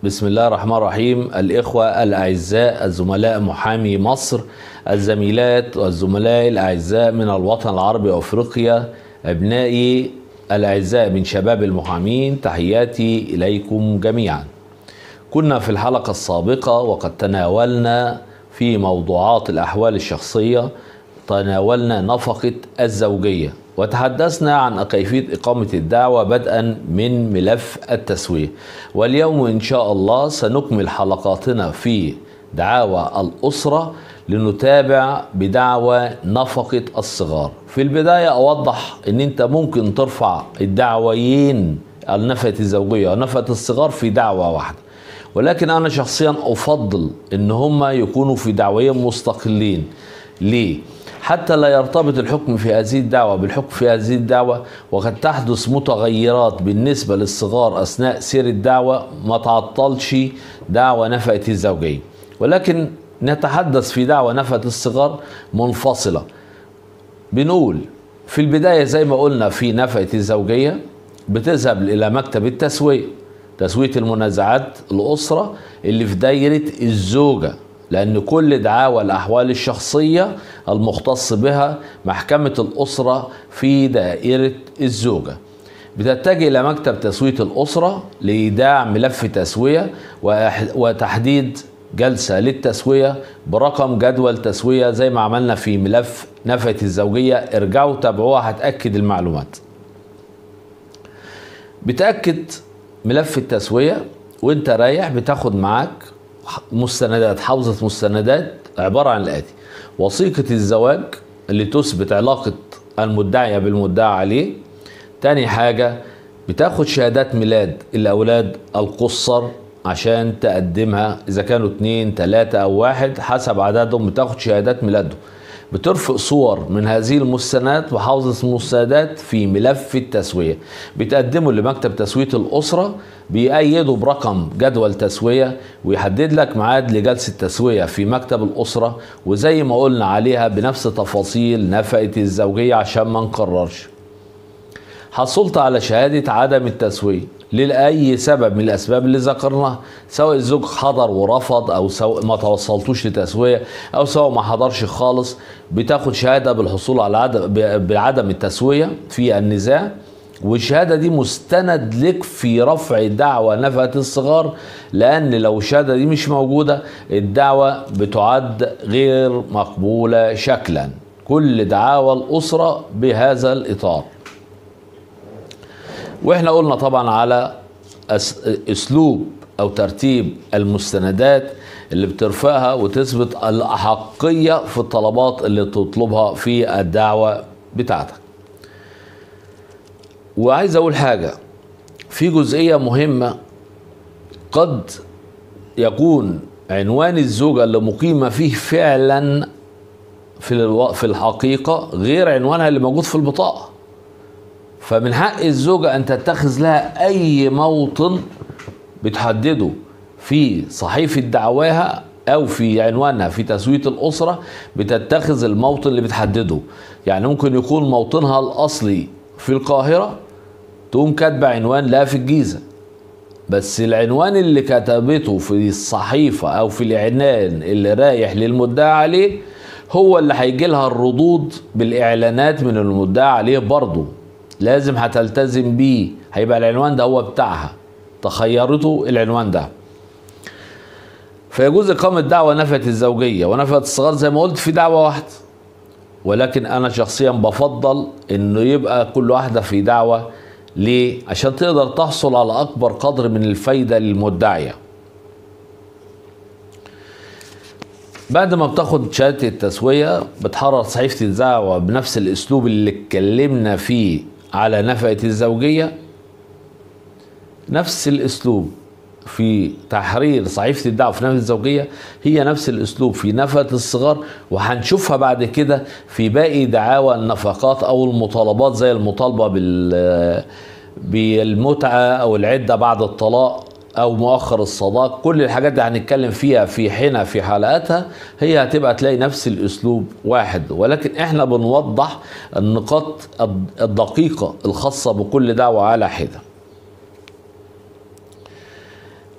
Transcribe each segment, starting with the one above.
بسم الله الرحمن الرحيم الإخوة الأعزاء الزملاء محامي مصر الزميلات والزملاء الأعزاء من الوطن العربي وأفريقيا أبنائي الأعزاء من شباب المحامين تحياتي إليكم جميعا كنا في الحلقة السابقة وقد تناولنا في موضوعات الأحوال الشخصية تناولنا نفقة الزوجية وتحدثنا عن كيفية إقامة الدعوة بدءا من ملف التسوية واليوم إن شاء الله سنكمل حلقاتنا في دعاوى الأسرة لنتابع بدعوى نفقة الصغار في البداية أوضح أن أنت ممكن ترفع الدعويين النفقة الزوجية ونفقة الصغار في دعوة واحدة ولكن أنا شخصيا أفضل أن هما يكونوا في دعويين مستقلين ليه؟ حتى لا يرتبط الحكم في هذه الدعوة بالحكم في هذه الدعوة وقد تحدث متغيرات بالنسبة للصغار أثناء سير الدعوة ما تعطلش دعوة نفقة الزوجية ولكن نتحدث في دعوة نفقة الصغار منفصلة بنقول في البداية زي ما قلنا في نفقة الزوجية بتذهب إلى مكتب التسوية تسوية المنازعات الأسرة اللي في دايرة الزوجة لأن كل دعاوى الأحوال الشخصية المختص بها محكمة الأسرة في دائرة الزوجة بتتجه إلى مكتب تسوية الأسرة لإيداع ملف تسوية وتحديد جلسة للتسوية برقم جدول تسوية زي ما عملنا في ملف نفقة الزوجية ارجعوا تابعوها هتأكد المعلومات بتأكد ملف التسوية وانت رايح بتاخد معاك مستندات حوزة مستندات عبارة عن الآتي وثيقة الزواج اللي تثبت علاقة المدعية بالمدعى عليه تاني حاجة بتاخد شهادات ميلاد الأولاد القصر عشان تقدمها إذا كانوا اتنين تلاتة أو واحد حسب عددهم بتاخد شهادات ميلادهم بترفق صور من هذه المستندات وحوزة المستندات في ملف التسوية بتقدمه لمكتب تسوية الأسرة بيأيده برقم جدول تسوية ويحدد لك ميعاد لجلسة تسوية في مكتب الأسرة وزي ما قلنا عليها بنفس تفاصيل نفقة الزوجية عشان ما نكررش حصلت على شهادة عدم التسوية لأي سبب من الأسباب اللي ذكرناها سواء الزوج حضر ورفض أو سواء ما توصلتوش لتسوية أو سواء ما حضرش خالص بتاخد شهادة بالحصول على عدم بعدم التسوية في النزاع والشهادة دي مستند لك في رفع دعوى نفقة الصغار لأن لو الشهادة دي مش موجودة الدعوة بتعد غير مقبولة شكلا كل دعاوى الأسرة بهذا الإطار واحنا قلنا طبعا على اسلوب او ترتيب المستندات اللي بترفعها وتثبت الاحقيه في الطلبات اللي تطلبها في الدعوه بتاعتك وعايز اقول حاجه في جزئيه مهمه قد يكون عنوان الزوجه اللي مقيمه فيه فعلا في الو... في الحقيقه غير عنوانها اللي موجود في البطاقه فمن حق الزوجة أن تتخذ لها أي موطن بتحدده في صحيفة دعواها أو في عنوانها في تسوية الأسرة بتتخذ الموطن اللي بتحدده يعني ممكن يكون موطنها الأصلي في القاهرة تقوم كاتبة عنوان لا في الجيزة بس العنوان اللي كتبته في الصحيفة أو في الإعلان اللي رايح للمدعى عليه هو اللي هيجي لها الردود بالإعلانات من المدعى عليه برضه لازم هتلتزم بيه هيبقى العنوان ده هو بتاعها تخيرته العنوان ده فيجوز إقامة دعوة نفقة الزوجية ونفقة الصغار زي ما قلت في دعوة واحدة ولكن أنا شخصيا بفضل إنه يبقى كل واحدة في دعوة ليه؟ عشان تقدر تحصل على أكبر قدر من الفايدة للمدعية بعد ما بتاخد شهادة التسوية بتحرر صحيفة الدعوة بنفس الأسلوب اللي اتكلمنا فيه على نفقة الزوجية نفس الأسلوب في تحرير صحيفة الدعوة في نفقة الزوجية هي نفس الأسلوب في نفقة الصغار وهنشوفها بعد كده في باقي دعاوى النفقات أو المطالبات زي المطالبة بال بالمتعة أو العدة بعد الطلاق او مؤخر الصداق كل الحاجات دي هنتكلم فيها في حين في حلقاتها هي هتبقى تلاقي نفس الاسلوب واحد ولكن احنا بنوضح النقاط الدقيقة الخاصة بكل دعوة على حدة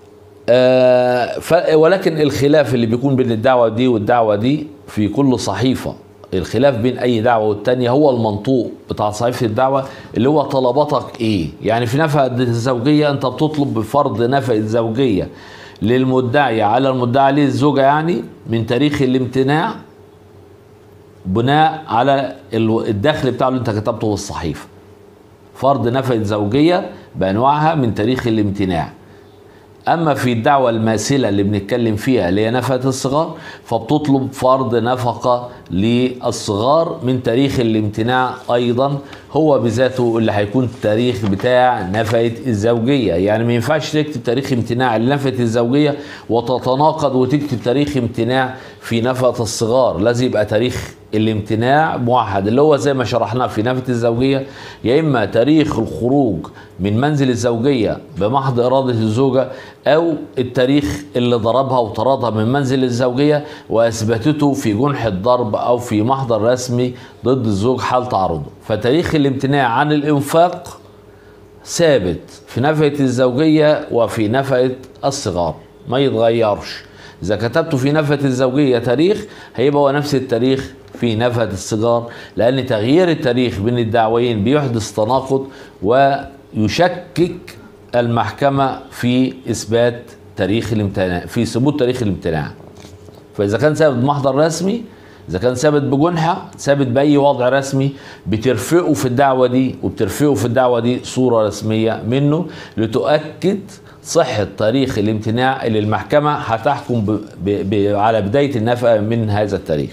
آه ف ولكن الخلاف اللي بيكون بين الدعوة دي والدعوة دي في كل صحيفة الخلاف بين أي دعوة والتانية هو المنطوق بتاع صحيفة الدعوة اللي هو طلباتك إيه يعني في نفقة الزوجية أنت بتطلب بفرض نفقة زوجية للمدعي على المدعي عليه الزوجة يعني من تاريخ الامتناع بناء على ال- الدخل بتاعه اللي انت كتبته في الصحيفة فرض نفقة زوجية بأنواعها من تاريخ الامتناع أما في الدعوة الماثلة اللي بنتكلم فيها اللي هي نفقة الصغار فبتطلب فرض نفقة للصغار من تاريخ الامتناع أيضا هو بذاته اللي هيكون التاريخ بتاع نفقة الزوجية يعني ما ينفعش تكتب تاريخ امتناع لنفقة الزوجية وتتناقض وتكتب تاريخ امتناع في نفقة الصغار لازم يبقى تاريخ الامتناع موحد اللي هو زي ما شرحناه في نفقة الزوجية يا إما تاريخ الخروج من منزل الزوجية بمحض إرادة الزوجة أو التاريخ اللي ضربها وطردها من منزل الزوجية وأثبتته في جنح الضرب أو في محضر رسمي ضد الزوج حال تعرضه فتاريخ الامتناع عن الإنفاق ثابت في نفقة الزوجية وفي نفقة الصغار ما يتغيرش إذا كتبت في نفقة الزوجية تاريخ هيبقى هو نفس التاريخ في نفقة الصغار لأن تغيير التاريخ بين الدعوين بيحدث تناقض ويشكك المحكمة في إثبات تاريخ الامتناع في ثبوت تاريخ الامتناع فإذا كان ثابت بمحضر رسمي إذا كان ثابت بجنحة ثابت بأي وضع رسمي بترفقه في الدعوة دي وبترفقه في الدعوة دي صورة رسمية منه لتؤكد صحة تاريخ الامتناع اللي المحكمة هتحكم ب ب ب على بداية النفقة من هذا التاريخ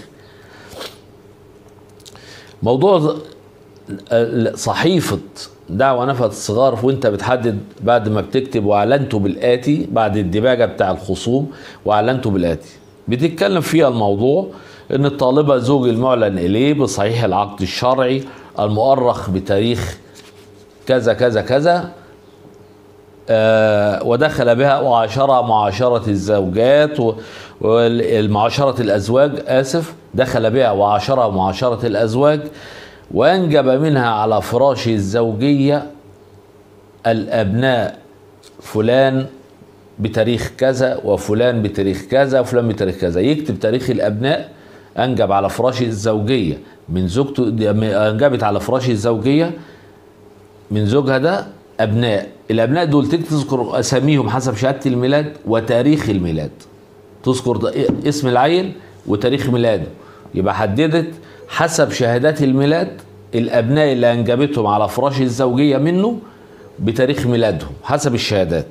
موضوع صحيفة دعوة نفقة الصغار وانت بتحدد بعد ما بتكتب واعلنته بالآتي بعد الدباجة بتاع الخصوم واعلنته بالآتي بتتكلم فيها الموضوع ان الطالبة زوج المعلن اليه بصحيح العقد الشرعي المؤرخ بتاريخ كذا كذا كذا آه ودخل بها وعاشرها معاشرة الزوجات والمعاشرة الأزواج آسف دخل بها وعاشرها معاشرة الأزواج وأنجب منها على فراش الزوجية الأبناء فلان بتاريخ كذا وفلان بتاريخ كذا وفلان بتاريخ كذا يكتب تاريخ الأبناء أنجب على فراش الزوجية من زوجته أنجبت على فراش الزوجية من زوجها ده أبناء الأبناء دول تذكر أساميهم حسب شهادة الميلاد وتاريخ الميلاد تذكر اسم العيل وتاريخ ميلاده يبقى حددت حسب شهادات الميلاد الأبناء اللي أنجبتهم على فراش الزوجية منه بتاريخ ميلادهم حسب الشهادات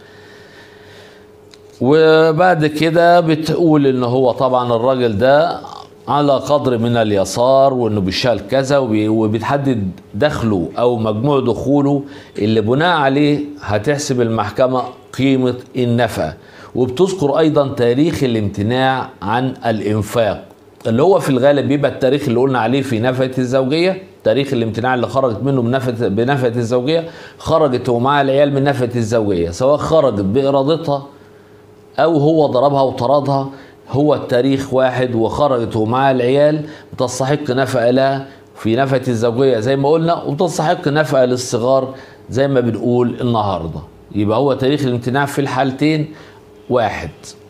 وبعد كده بتقول ان هو طبعا الراجل ده على قدر من اليسار وانه بيشتغل كذا وبتحدد دخله او مجموع دخوله اللي بناء عليه هتحسب المحكمة قيمة النفقة وبتذكر ايضا تاريخ الامتناع عن الانفاق اللي هو في الغالب بيبقى التاريخ اللي قلنا عليه في نفقة الزوجية تاريخ الامتناع اللي خرجت منه بنفقة بنفقة الزوجية خرجت ومع العيال من نفقة الزوجية سواء خرجت بإرادتها او هو ضربها وطردها هو التاريخ واحد وخرجت ومعها العيال بتستحق نفقه لها في نفقه الزوجيه زي ما قلنا وتستحق نفقه للصغار زي ما بنقول النهارده يبقى هو تاريخ الامتناع في الحالتين واحد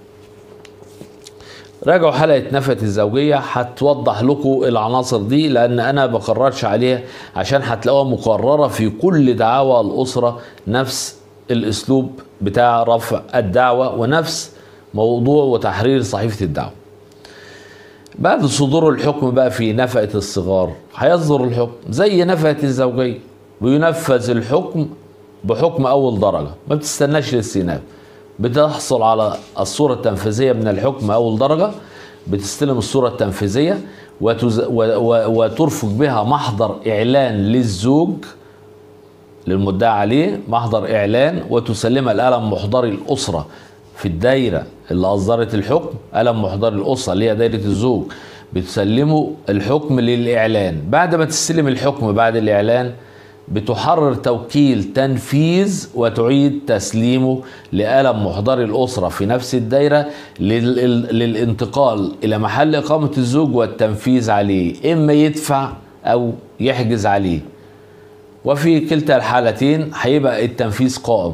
راجعوا حلقة نفقة الزوجية هتوضح لكم العناصر دي لأن أنا بكررش عليها عشان هتلاقوها مكررة في كل دعاوى الأسرة نفس الاسلوب بتاع رفع الدعوه ونفس موضوع وتحرير صحيفه الدعوه. بعد صدور الحكم بقى في نفقه الصغار هيصدر الحكم زي نفقه الزوجيه وينفذ الحكم بحكم اول درجه ما بتستناش للسيناب بتحصل على الصوره التنفيذيه من الحكم اول درجه بتستلم الصوره التنفيذيه وتز... و... و... وترفق بها محضر اعلان للزوج للمدعى عليه محضر اعلان وتسلمها القلم محضري الاسره في الدايره اللي اصدرت الحكم قلم محضري الاسره اللي هي دايره الزوج بتسلمه الحكم للاعلان بعد ما تستلم الحكم بعد الاعلان بتحرر توكيل تنفيذ وتعيد تسليمه لقلم محضري الأسرة في نفس الدايرة للانتقال إلى محل إقامة الزوج والتنفيذ عليه إما يدفع أو يحجز عليه وفي كلتا الحالتين هيبقى التنفيذ قائم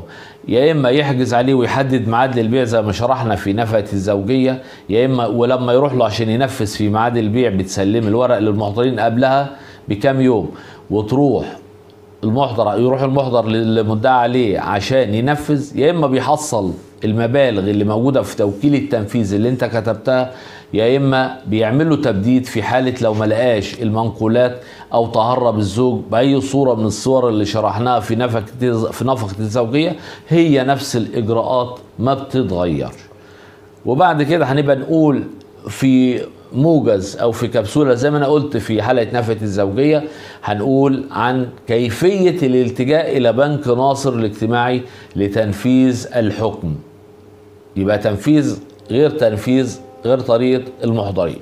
يا اما يحجز عليه ويحدد ميعاد للبيع زي ما شرحنا في نفقه الزوجيه يا اما ولما يروح له عشان ينفذ في ميعاد البيع بتسلم الورق للمحضرين قبلها بكام يوم وتروح المحضر يروح المحضر للمدعى عليه عشان ينفذ يا اما بيحصل المبالغ اللي موجوده في توكيل التنفيذ اللي انت كتبتها يا اما بيعملوا تبديد في حاله لو ما لقاش المنقولات او تهرب الزوج باي صوره من الصور اللي شرحناها في نفقه في نفقه الزوجيه هي نفس الاجراءات ما بتتغير وبعد كده هنبقى نقول في موجز او في كبسوله زي ما انا قلت في حلقه نفقه الزوجيه هنقول عن كيفيه الالتجاء الى بنك ناصر الاجتماعي لتنفيذ الحكم يبقى تنفيذ غير تنفيذ غير طريقه المحضرين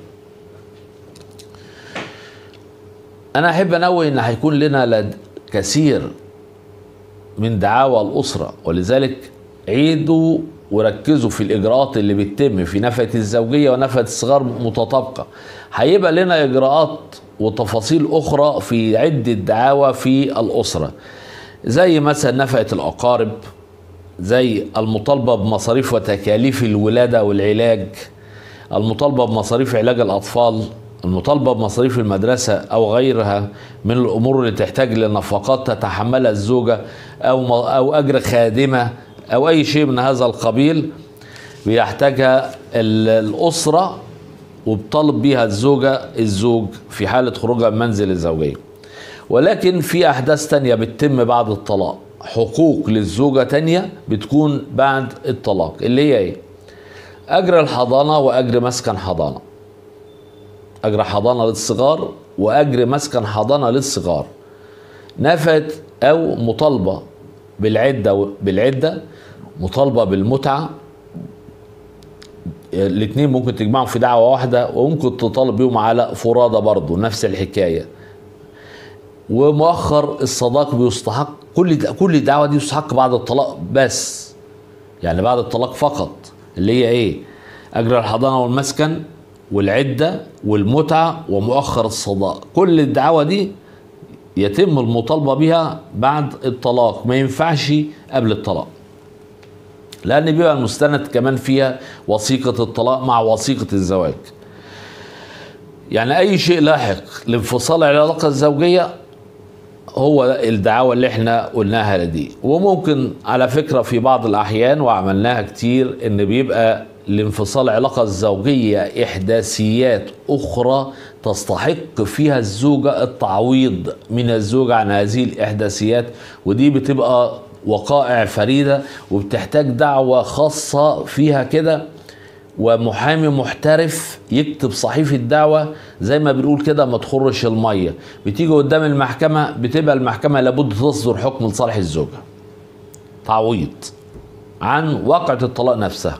انا احب انوه ان هيكون لنا لد كثير من دعاوى الاسره ولذلك عيدوا وركزوا في الاجراءات اللي بتتم في نفقه الزوجيه ونفقه الصغار متطابقه هيبقى لنا اجراءات وتفاصيل اخرى في عده دعاوى في الاسره زي مثلا نفقه الاقارب زي المطالبه بمصاريف وتكاليف الولاده والعلاج المطالبه بمصاريف علاج الاطفال المطالبة بمصاريف المدرسة أو غيرها من الأمور اللي تحتاج لنفقات تتحملها الزوجة أو أو أجر خادمة أو أي شيء من هذا القبيل بيحتاجها الأسرة وبطالب بيها الزوجة الزوج في حالة خروجها من منزل الزوجية ولكن في أحداث تانية بتتم بعد الطلاق حقوق للزوجة تانية بتكون بعد الطلاق اللي هي ايه أجر الحضانة وأجر مسكن حضانة أجر حضانة للصغار وأجر مسكن حضانة للصغار نفت أو مطالبة بالعدة بالعدة مطالبة بالمتعة الاثنين ممكن تجمعهم في دعوة واحدة وممكن تطالب بيهم على فرادة برضه نفس الحكاية ومؤخر الصداق بيستحق كل كل الدعوة دي يستحق بعد الطلاق بس يعني بعد الطلاق فقط اللي هي ايه اجر الحضانة والمسكن والعدة والمتعة ومؤخر الصداق كل الدعوة دي يتم المطالبة بها بعد الطلاق ما ينفعش قبل الطلاق لأن بيبقى المستند كمان فيها وثيقة الطلاق مع وثيقة الزواج يعني أي شيء لاحق لانفصال العلاقة الزوجية هو الدعاوى اللي احنا قلناها دي وممكن على فكرة في بعض الأحيان وعملناها كتير إن بيبقى لانفصال العلاقة الزوجية إحداثيات أخرى تستحق فيها الزوجة التعويض من الزوج عن هذه الإحداثيات ودي بتبقى وقائع فريدة وبتحتاج دعوة خاصة فيها كده ومحامي محترف يكتب صحيفة دعوة زي ما بنقول كده ما تخرش المية بتيجي قدام المحكمة بتبقى المحكمة لابد تصدر حكم لصالح الزوجة تعويض عن واقعة الطلاق نفسها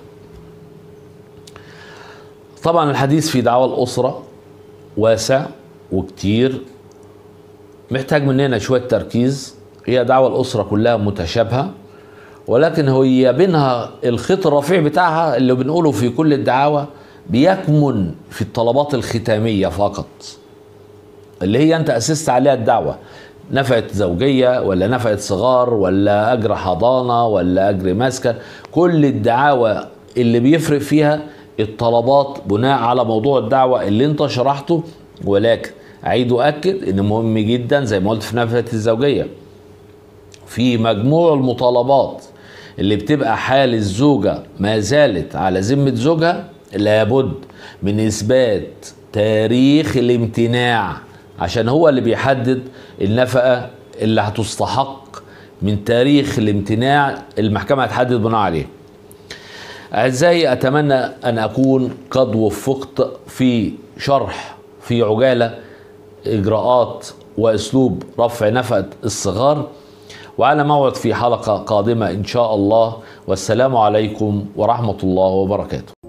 طبعا الحديث في دعوى الأسرة واسع وكتير محتاج مننا شوية تركيز هي دعوى الأسرة كلها متشابهة ولكن هي بينها الخيط الرفيع بتاعها اللي بنقوله في كل الدعاوى بيكمن في الطلبات الختامية فقط اللي هي أنت أسست عليها الدعوة نفقة زوجية ولا نفقة صغار ولا أجر حضانة ولا أجر مسكن كل الدعاوى اللي بيفرق فيها الطلبات بناء على موضوع الدعوة اللي انت شرحته ولكن أعيد وأكد إن مهم جدا زي ما قلت في نفقة الزوجية في مجموع المطالبات اللي بتبقى حال الزوجة ما زالت على ذمة زوجها لابد من إثبات تاريخ الامتناع عشان هو اللي بيحدد النفقة اللي هتستحق من تاريخ الامتناع المحكمة هتحدد بناء عليه أعزائي أتمنى أن أكون قد وفقت في شرح في عجالة إجراءات وأسلوب رفع نفقة الصغار وعلى موعد في حلقة قادمة إن شاء الله والسلام عليكم ورحمة الله وبركاته